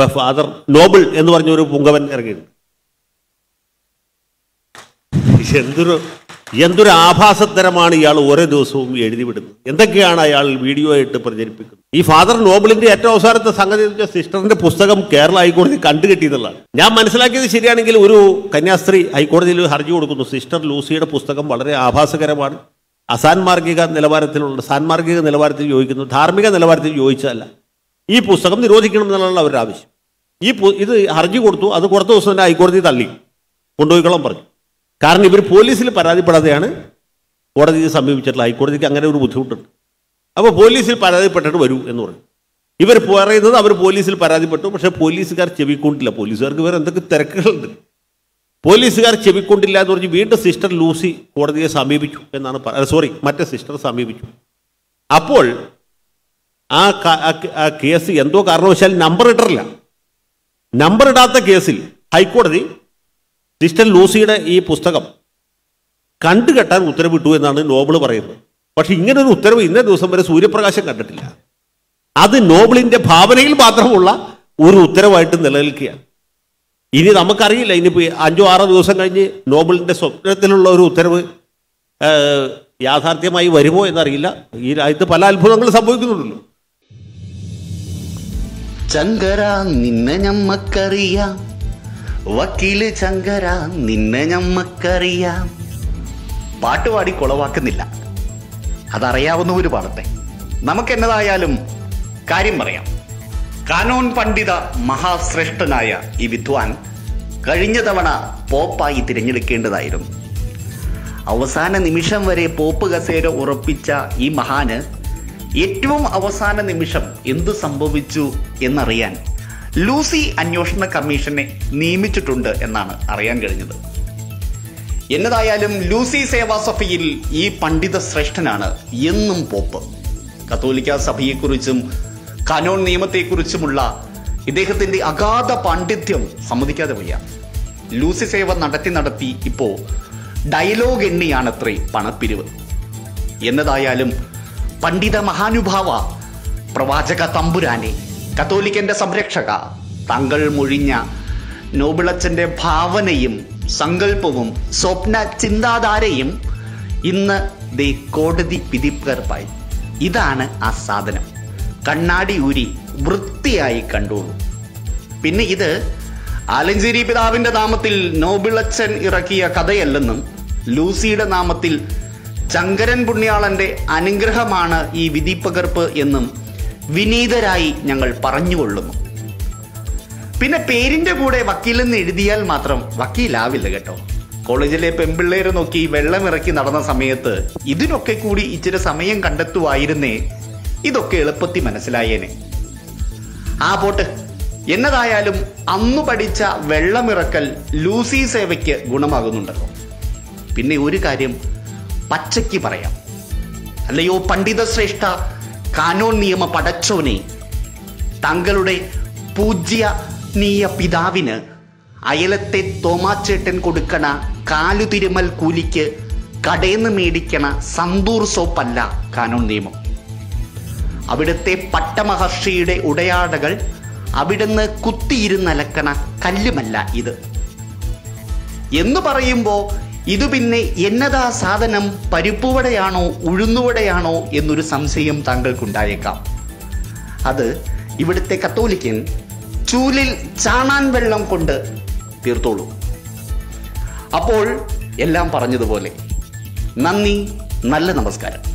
ഇപ്പൊ ഫാദർ നോബിൾ എന്ന് പറഞ്ഞ ഒരു പുങ്കവൻ ഇറങ്ങിയിട്ടുണ്ട് എന്തൊരു എന്തൊരു ആഭാസത്തരമാണ് ഇയാൾ ഓരോ ദിവസവും എഴുതി വിടുന്നത് എന്തൊക്കെയാണ് അയാൾ വീഡിയോ ആയിട്ട് പ്രചരിപ്പിക്കുന്നത് ഈ ഫാദർ നോബിളിന്റെ ഏറ്റവും അവസാനത്തെ സംഗതി എന്ന് വെച്ചാൽ സിസ്റ്ററിന്റെ പുസ്തകം കേരള ഹൈക്കോടതി കണ്ടുകെട്ടിയെന്നുള്ളതാണ് ഞാൻ മനസ്സിലാക്കിയത് ശരിയാണെങ്കിൽ ഒരു കന്യാസ്ത്രീ ഹൈക്കോടതിയിൽ ഹർജി കൊടുക്കുന്നു സിസ്റ്റർ ലൂസിയുടെ പുസ്തകം വളരെ ആഭാസകരമാണ് അസാൻമാർഗിക നിലവാരത്തിലുള്ള സാൻമാർഗിക നിലവാരത്തിൽ യോജിക്കുന്നു ധാർമ്മിക നിലവാരത്തിൽ യോജിച്ചതല്ല ഈ പുസ്തകം നിരോധിക്കണം എന്നുള്ളതാണ് അവരുടെ ആവശ്യം ഈ പു- ഇത് ഹർജി കൊടുത്തു അത് കുറച്ച് ദിവസം തന്നെ ഹൈക്കോടതി തള്ളി കൊണ്ടുപോയിക്കോളം പറഞ്ഞു കാരണം ഇവർ പോലീസിൽ പരാതിപ്പെടാതെയാണ് കോടതിയെ സമീപിച്ചിട്ടുള്ള ഹൈക്കോടതിക്ക് അങ്ങനെ ഒരു ബുദ്ധിമുട്ടുണ്ട് അപ്പോൾ പോലീസിൽ പരാതിപ്പെട്ടിട്ട് വരൂ എന്ന് പറഞ്ഞു ഇവർ പറയുന്നത് അവർ പോലീസിൽ പരാതിപ്പെട്ടു പക്ഷേ പോലീസുകാർ ചെവിക്കൊണ്ടില്ല പോലീസുകാർക്ക് വേറെ എന്തൊക്കെ തിരക്കുകളുണ്ട് പോലീസുകാർ ചെവിക്കൊണ്ടില്ല എന്ന് പറഞ്ഞ് വീണ്ടും സിസ്റ്റർ ലൂസി കോടതിയെ സമീപിച്ചു എന്നാണ് പറ- സോറി മറ്റേ സിസ്റ്റർ സമീപിച്ചു അപ്പോൾ ആ ക- ആ കേ- ആ കേസ് എന്തോ കാരണവശാൽ നമ്പർ ഇട്ടിട്ടില്ല നമ്പർ ഇടാത്ത കേസിൽ ഹൈക്കോടതി സിസ്റ്റർ ലൂസിയുടെ ഈ പുസ്തകം കണ്ടുകെട്ടാൻ ഉത്തരവിട്ടു എന്നാണ് നോബിൾ പറയുന്നത് പക്ഷെ ഇങ്ങനൊരു ഉത്തരവ് ഇന്നേ ദിവസം വരെ സൂര്യപ്രകാശം കണ്ടിട്ടില്ല അത് നോബിളിന്റെ ഭാവനയിൽ മാത്രമുള്ള ഒരു ഉത്തരവായിട്ട് നിലനിൽക്കുകയാണ് ഇനി നമുക്കറിയില്ല ഇനിയിപ്പോൾ അഞ്ചോ ആറോ ദിവസം കഴിഞ്ഞ് നോബിളിന്റെ സ്വപ്നത്തിലുള്ള ഒരു ഉത്തരവ് ആ, യാഥാർത്ഥ്യമായി വരുമോ എന്നറിയില്ല ഈ രാജ്യത്ത് പല അത്ഭുതങ്ങളും സംഭവിക്കുന്നുണ്ടല്ലോ ചങ്കര നിന്നെ ഞമ്മക്കറിയാം വക്കീല് ചങ്കര നിന്നെ ഞമ്മക്കറിയാം പാട്ടുപാടി കുളവാക്കുന്നില്ല അതറിയാവുന്നവര് പാടട്ടെ നമുക്ക് എന്നതായാലും കാര്യം പറയാം കാനോൻ പണ്ഡിത മഹാശ്രേഷ്ഠനായ ഈ വിദ്വാൻ കഴിഞ്ഞ തവണ പോപ്പായി തിരഞ്ഞെടുക്കേണ്ടതായിരുന്നു അവസാന നിമിഷം വരെ പോപ്പ് കസേര ഉറപ്പിച്ച ഈ മഹാന് ഏറ്റവും അവസാന നിമിഷം എന്ത് സംഭവിച്ചു എന്നറിയാൻ ലൂസി അന്വേഷണ കമ്മീഷനെ നിയമിച്ചിട്ടുണ്ട് എന്നാണ് അറിയാൻ കഴിഞ്ഞത് എന്നതായാലും ലൂസി സേവാ സഭയിൽ ഈ പണ്ഡിത ശ്രേഷ്ഠനാണ് എന്നും പോപ്പ് കത്തോലിക്ക സഭയെക്കുറിച്ചും കനോൺ നിയമത്തെക്കുറിച്ചുമുള്ള ഇദ്ദേഹത്തിന്റെ അഗാധ പാണ്ഡിത്യം സമ്മതിക്കാതെ വയ്യ ലൂസി സേവ നടത്തി നടത്തി ഇപ്പോ ഡയലോഗ് എണ്ണിയാണത്രേ പണപ്പിരിവ് എന്നതായാലും പണ്ഡിത മഹാനുഭാവ പ്രവാചക തമ്പുരാനെ കത്തോലിക്കന്റെ സംരക്ഷക താങ്കൾ മൊഴിഞ്ഞ നോബിളച്ചന്റെ ഭാവനയും സങ്കല്പവും സ്വപ്ന ചിന്താധാരയും ഇന്ന് ദേ കോടതി വിധിപ്പകർപ്പായി ഇതാണ് ആ സാധനം കണ്ണാടി ഊരി വൃത്തിയായി കണ്ടോളൂ പിന്നെ ഇത് ആലഞ്ചേരി പിതാവിന്റെ നാമത്തിൽ നോബിളച്ചൻ ഇറക്കിയ കഥയല്ലെന്നും ലൂസിയുടെ നാമത്തിൽ ചങ്കരൻ പുണ്യാളന്റെ അനുഗ്രഹമാണ് ഈ വിധിപ്പകർപ്പ് എന്നും വിനീതരായി ഞങ്ങൾ പറഞ്ഞുകൊള്ളുന്നു പിന്നെ പേരിന്റെ കൂടെ വക്കീലെന്ന് എഴുതിയാൽ മാത്രം വക്കീലാവില്ല കേട്ടോ കോളേജിലെ പെമ്പിള്ളേരെ നോക്കി വെള്ളമിറക്കി നടന്ന സമയത്ത് ഇതിനൊക്കെ കൂടി ഇച്ചിരി സമയം കണ്ടെത്തുമായിരുന്നേ ഇതൊക്കെ എളുപ്പത്തിൽ മനസ്സിലായേനെ ആ പോട്ട് എന്നതായാലും അന്നു പഠിച്ച വെള്ളമിറക്കൽ ലൂസി സേവയ്ക്ക് ഗുണമാകുന്നുണ്ടല്ലോ പിന്നെ ഒരു കാര്യം പച്ചയ്ക്ക് പറയാം അല്ലയോ പണ്ഡിത ശ്രേഷ്ഠ കാനോൻ നിയമ പടച്ചോനെ താങ്കളുടെ പൂജ്യനീയ പിതാവിന് അയലത്തെ തോമാച്ചേട്ടൻ കൊടുക്കണ കാലുതിരുമൽ കൂലിക്ക് കടേന്ന് മേടിക്കണ സന്തൂർ സോപ്പല്ല കാനോൻ നിയമം അവിടുത്തെ പട്ടമഹർഷിയുടെ ഉടയാടകൾ അവിടുന്ന് കുത്തിയിരുന്നലക്കണ കല്ലുമല്ല ഇത് എന്ന് പറയുമ്പോ ഇത് പിന്നെ എന്നതാ സാധനം പരിപ്പുവടയാണോ ഉഴുന്നുവടയാണോ എന്നൊരു സംശയം താങ്കൾക്കുണ്ടായേക്കാം അത് ഇവിടുത്തെ കത്തോലിക്കൻ ചൂലിൽ ചാണാൻ വെള്ളം കൊണ്ട് തീർത്തോളൂ അപ്പോൾ എല്ലാം പറഞ്ഞതുപോലെ നന്ദി നല്ല നമസ്കാരം